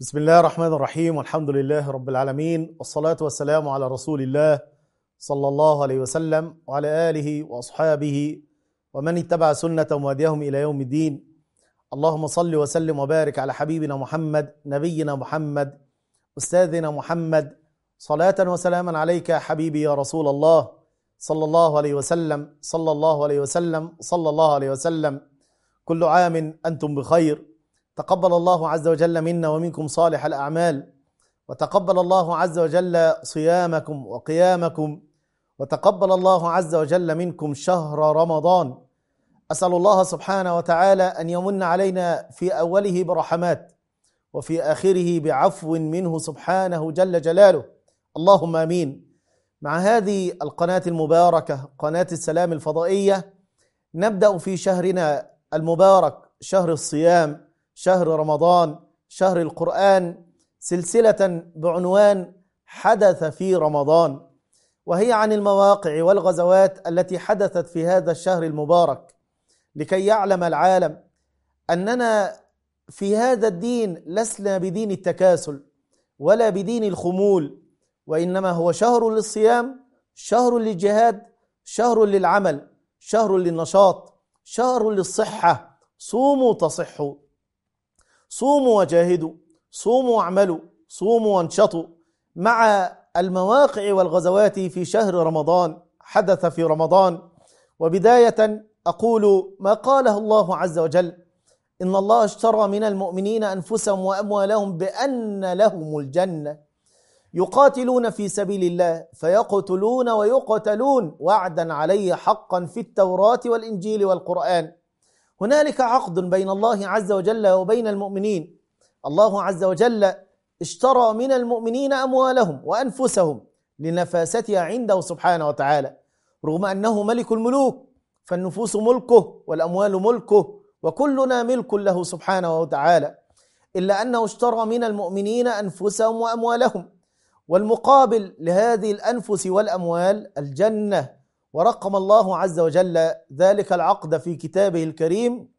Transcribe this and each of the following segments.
بسم الله الرحمن الرحيم والحمد لله رب العالمين والصلاة والسلام على رسول الله صلى الله عليه وسلم وعلى آله وأصحابه ومن اتبع سنة وهديهم إلى يوم الدين اللهم صل وسلم وبارك على حبيبنا محمد نبينا محمد أستاذنا محمد صلاة وسلاما عليك يا حبيبي يا رسول الله صلى الله عليه وسلم صلى الله عليه وسلم صلى الله عليه وسلم كل عام أنتم بخير تقبل الله عز وجل منا ومنكم صالح الأعمال وتقبل الله عز وجل صيامكم وقيامكم وتقبل الله عز وجل منكم شهر رمضان أسأل الله سبحانه وتعالى أن يمن علينا في أوله برحمات وفي آخره بعفو منه سبحانه جل جلاله اللهم آمين مع هذه القناة المباركة قناة السلام الفضائية نبدأ في شهرنا المبارك شهر الصيام شهر رمضان شهر القرآن سلسلة بعنوان حدث في رمضان وهي عن المواقع والغزوات التي حدثت في هذا الشهر المبارك لكي يعلم العالم أننا في هذا الدين لسنا بدين التكاسل ولا بدين الخمول وإنما هو شهر للصيام شهر للجهاد شهر للعمل شهر للنشاط شهر للصحة صوموا تصحوا صوموا وجاهدوا صوموا واعملوا صوموا وانشطوا مع المواقع والغزوات في شهر رمضان حدث في رمضان وبداية أقول ما قاله الله عز وجل إن الله اشترى من المؤمنين أنفسهم وأموالهم بأن لهم الجنة يقاتلون في سبيل الله فيقتلون ويقتلون وعدا عليه حقا في التوراة والإنجيل والقرآن هنالك عقد بين الله عز وجل وبين المؤمنين الله عز وجل اشترى من المؤمنين أموالهم وأنفسهم لنفاستها عنده سبحانه وتعالى رغم أنه ملك الملوك فالنفوس ملكه والأموال ملكه وكلنا ملك له سبحانه وتعالى إلا أنه اشترى من المؤمنين أنفسهم وأموالهم والمقابل لهذه الأنفس والأموال الجنة ورقم الله عز وجل ذلك العقد في كتابه الكريم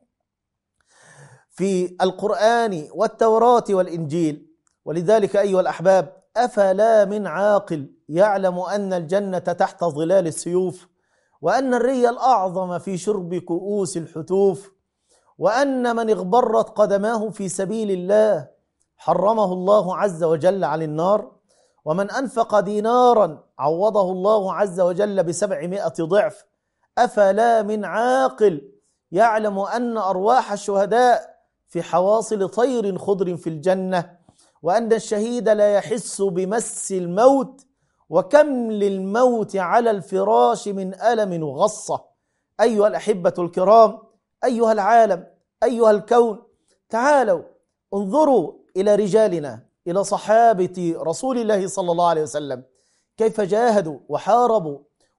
في القرآن والتوراة والإنجيل ولذلك أيها الأحباب أفلا من عاقل يعلم أن الجنة تحت ظلال السيوف وأن الري الأعظم في شرب كؤوس الحتوف وأن من اغبرت قدماه في سبيل الله حرمه الله عز وجل عن النار ومن أنفق دينارا عوضه الله عز وجل بسبعمائة ضعف أفلا من عاقل يعلم أن أرواح الشهداء في حواصل طير خضر في الجنة وأن الشهيد لا يحس بمس الموت وكم للموت على الفراش من ألم وغصة أيها الأحبة الكرام أيها العالم أيها الكون تعالوا انظروا إلى رجالنا إلى صحابة رسول الله صلى الله عليه وسلم كيف جاهدوا وحاربوا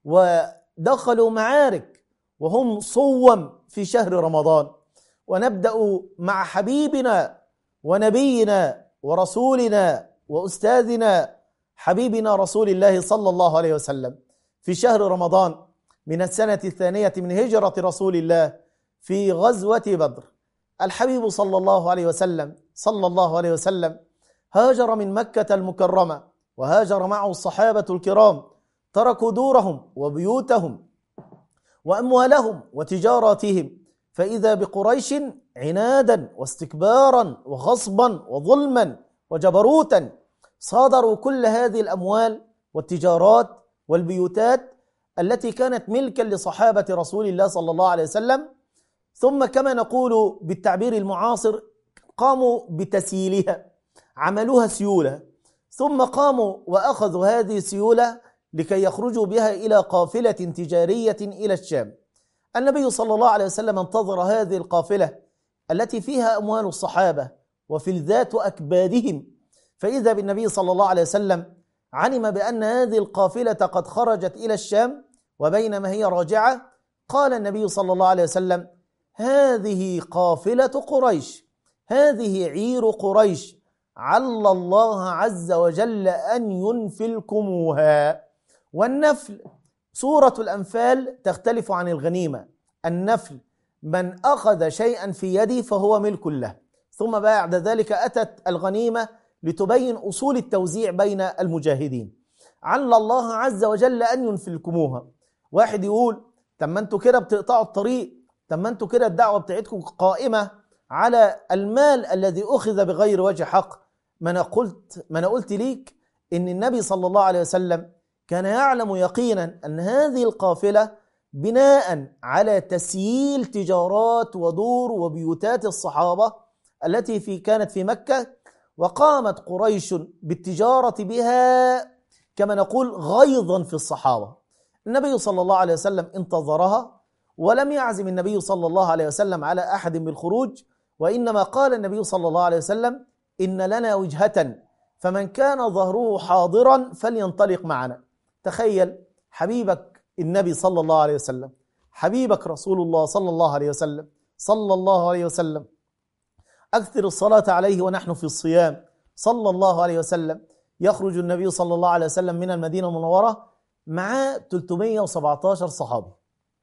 ودخلوا معارك وهم صوم في شهر رمضان ونبدأ مع حبيبنا ونبينا ورسولنا وأستاذنا حبيبنا رسول الله صلى الله عليه وسلم في شهر رمضان من السنة الثانية من هجرة رسول الله في غزوة بدر الحبيب صلى الله عليه وسلم صلى الله عليه وسلم هاجر من مكة المكرمة وهاجر معه الصحابة الكرام تركوا دورهم وبيوتهم وأموالهم وتجاراتهم فإذا بقريش عنادا واستكبارا وغصبا وظلما وجبروتا صادروا كل هذه الأموال والتجارات والبيوتات التي كانت ملكا لصحابة رسول الله صلى الله عليه وسلم ثم كما نقول بالتعبير المعاصر قاموا بتسييلها عملوها سيولة ثم قاموا وأخذوا هذه السيولة لكي يخرجوا بها إلى قافلة تجارية إلى الشام النبي صلى الله عليه وسلم انتظر هذه القافلة التي فيها أموال الصحابة وفي الذات أكبادهم فإذا بالنبي صلى الله عليه وسلم علم بأن هذه القافلة قد خرجت إلى الشام وبينما هي راجعة قال النبي صلى الله عليه وسلم هذه قافلة قريش هذه عير قريش عل الله عز وجل أن ينفلكموها والنفل سورة الأنفال تختلف عن الغنيمة النفل من أخذ شيئا في يدي فهو ملك له ثم بعد ذلك أتت الغنيمة لتبين أصول التوزيع بين المجاهدين عل الله عز وجل أن ينفلكموها واحد يقول طب ما انتوا كده بتقطعوا الطريق طب ما انتوا كده الدعوة بتاعتكم قائمة على المال الذي أخذ بغير وجه حق ما أنا قلت ما أنا قلت ليك إن النبي صلى الله عليه وسلم كان يعلم يقينا أن هذه القافلة بناء على تسييل تجارات ودور وبيوتات الصحابة التي في كانت في مكة وقامت قريش بالتجارة بها كما نقول غيظا في الصحابة النبي صلى الله عليه وسلم انتظرها ولم يعزم النبي صلى الله عليه وسلم على أحد بالخروج وإنما قال النبي صلى الله عليه وسلم إن لنا وجهة فمن كان ظهره حاضرا فلينطلق معنا تخيل حبيبك النبي صلى الله عليه وسلم حبيبك رسول الله صلى الله عليه وسلم صلى الله عليه وسلم أكثر الصلاة عليه ونحن في الصيام صلى الله عليه وسلم يخرج النبي صلى الله عليه وسلم من المدينة المنورة معاه 317 صحابي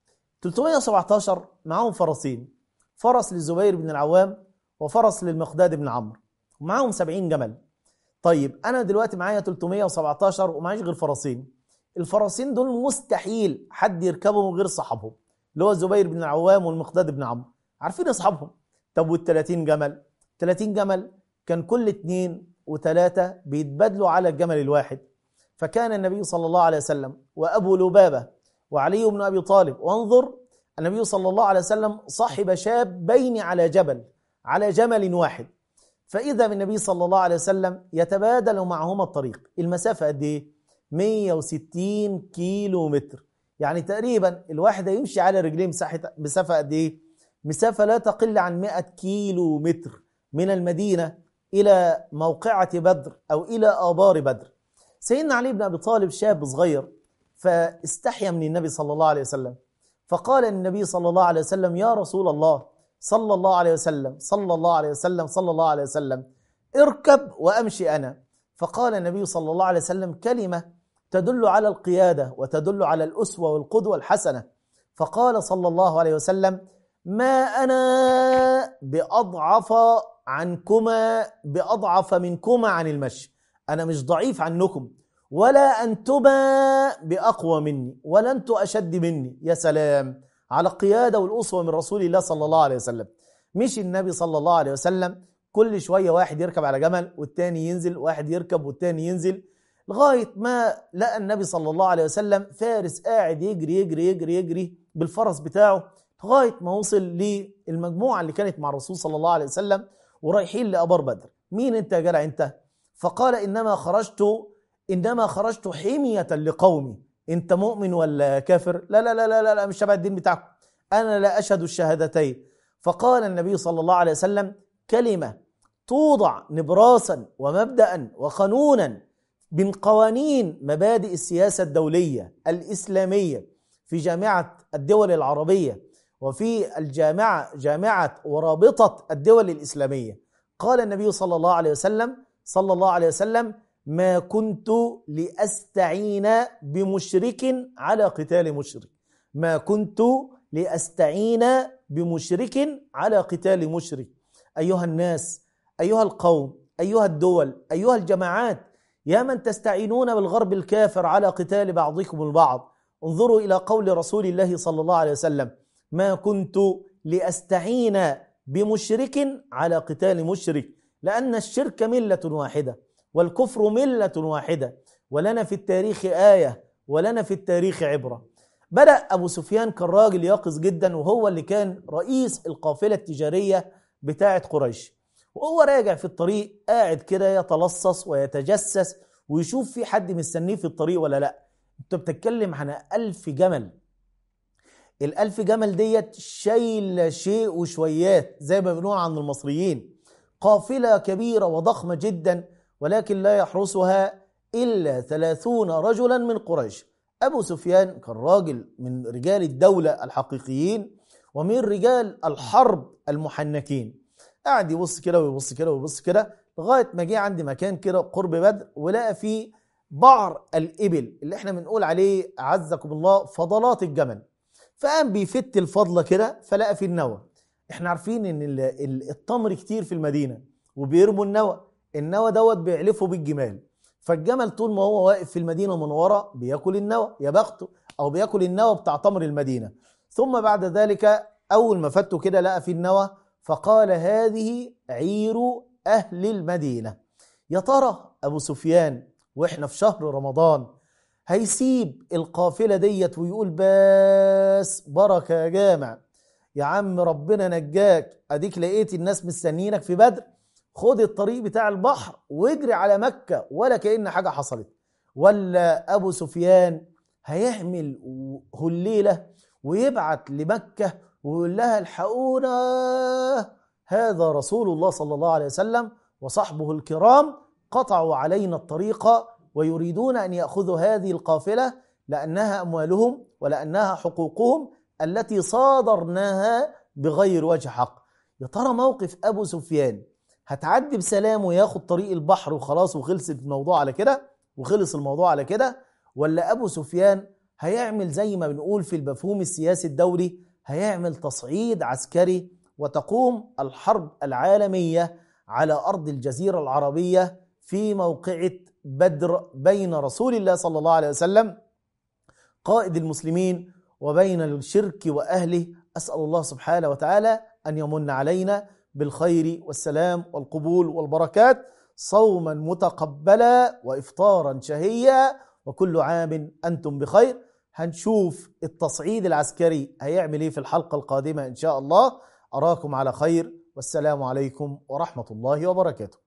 317 معاهم فرسين فرس للزبير بن العوام وفرس للمقداد بن عمرو ومعاهم 70 جمل طيب انا دلوقتي معايا 317 ومعيش غير فرسين الفرسين دول مستحيل حد يركبهم غير صاحبهم اللي هو الزبير بن العوام والمقداد بن عمرو عارفين اصحابهم طب وال 30 جمل 30 جمل كان كل اثنين وثلاثة بيتبادلوا على الجمل الواحد فكان النبي صلى الله عليه وسلم وأبو لبابة وعلي بن أبي طالب وانظر النبي صلى الله عليه وسلم صاحب شابين على جبل على جمل واحد فإذا بالنبي صلى الله عليه وسلم يتبادل معهما الطريق المسافة قد إيه؟ 160 كيلو متر يعني تقريبا الواحد هيمشي على رجليه مساحة مسافة قد إيه؟ مسافة لا تقل عن 100 كيلو متر من المدينة إلى موقعة بدر أو إلى آبار بدر سيدنا علي بن أبي طالب شاب صغير فاستحيا من النبي صلى الله عليه وسلم فقال النبي صلى الله عليه وسلم يا رسول الله صلى الله عليه وسلم صلى الله عليه وسلم صلى الله عليه وسلم اركب وأمشي أنا فقال النبي صلى الله عليه وسلم كلمة تدل على القيادة وتدل على الأسوة والقدوة الحسنة فقال صلى الله عليه وسلم ما أنا بأضعف عنكما بأضعف منكما عن المشي أنا مش ضعيف عنكم ولا أنتما بأقوى مني ولا أنتم أشد مني يا سلام على القيادة والأسوة من رسول الله صلى الله عليه وسلم مش النبي صلى الله عليه وسلم كل شوية واحد يركب على جمل والتاني ينزل واحد يركب والتاني ينزل لغاية ما لقى النبي صلى الله عليه وسلم فارس قاعد يجري يجري يجري يجري بالفرس بتاعه لغاية ما وصل للمجموعة اللي كانت مع الرسول صلى الله عليه وسلم ورايحين لأبار بدر مين انت يا جدع انت فقال إنما خرجت إنما خرجت حمية لقومي أنت مؤمن ولا كافر لا لا لا لا لا, لا مش شبه الدين بتاعكم أنا لا أشهد الشهادتين فقال النبي صلى الله عليه وسلم كلمة توضع نبراسا ومبدأ وقانونا من قوانين مبادئ السياسة الدولية الإسلامية في جامعة الدول العربية وفي الجامعة جامعة ورابطة الدول الإسلامية قال النبي صلى الله عليه وسلم صلى الله عليه وسلم ما كنت لأستعين بمشرك على قتال مشرك ما كنت لأستعين بمشرك على قتال مشرك أيها الناس أيها القوم أيها الدول أيها الجماعات يا من تستعينون بالغرب الكافر على قتال بعضكم البعض انظروا إلى قول رسول الله صلى الله عليه وسلم ما كنت لأستعين بمشرك على قتال مشرك لأن الشرك ملة واحدة والكفر ملة واحدة ولنا في التاريخ آية ولنا في التاريخ عبرة بدأ أبو سفيان كان راجل يقظ جدا وهو اللي كان رئيس القافلة التجارية بتاعة قريش وهو راجع في الطريق قاعد كده يتلصص ويتجسس ويشوف في حد مستنيه في الطريق ولا لا انت بتتكلم عن ألف جمل الألف جمل ديت شايل شيء وشويات زي ما بنقول عن المصريين قافلة كبيرة وضخمة جدا ولكن لا يحرسها إلا ثلاثون رجلا من قريش أبو سفيان كان راجل من رجال الدولة الحقيقيين ومن رجال الحرب المحنكين قاعد يبص كده ويبص كده ويبص كده لغاية ما جه عند مكان كده قرب بدر ولقى فيه بعر الإبل اللي احنا بنقول عليه عزكم الله فضلات الجمل فقام بيفت الفضلة كده فلقى فيه النوى احنا عارفين ان التمر كتير في المدينة وبيرموا النوى النوى دوت بيعلفوا بالجمال فالجمل طول ما هو واقف في المدينة المنورة بياكل النوى يا بخته أو بياكل النوى بتاع تمر المدينة ثم بعد ذلك أول ما فته كده لقى في النوى فقال هذه عير أهل المدينة يا ترى أبو سفيان وإحنا في شهر رمضان هيسيب القافلة ديت ويقول بس بركة يا جامع يا عم ربنا نجاك أديك لقيت الناس مستنينك في بدر خد الطريق بتاع البحر واجري على مكة ولا كأن حاجة حصلت ولا أبو سفيان هيعمل هليلة ويبعت لمكة ويقول لها الحقونا هذا رسول الله صلى الله عليه وسلم وصحبه الكرام قطعوا علينا الطريق ويريدون أن يأخذوا هذه القافلة لأنها أموالهم ولأنها حقوقهم التي صادرناها بغير وجه حق يا ترى موقف أبو سفيان هتعدي بسلام وياخد طريق البحر وخلاص وخلص الموضوع على كده وخلص الموضوع على كده ولا أبو سفيان هيعمل زي ما بنقول في المفهوم السياسي الدولي هيعمل تصعيد عسكري وتقوم الحرب العالمية على أرض الجزيرة العربية في موقعة بدر بين رسول الله صلى الله عليه وسلم قائد المسلمين وبين الشرك وأهله أسأل الله سبحانه وتعالى أن يمن علينا بالخير والسلام والقبول والبركات صوما متقبلا وإفطارا شهيا وكل عام أنتم بخير هنشوف التصعيد العسكري هيعمل ايه في الحلقة القادمة إن شاء الله أراكم على خير والسلام عليكم ورحمة الله وبركاته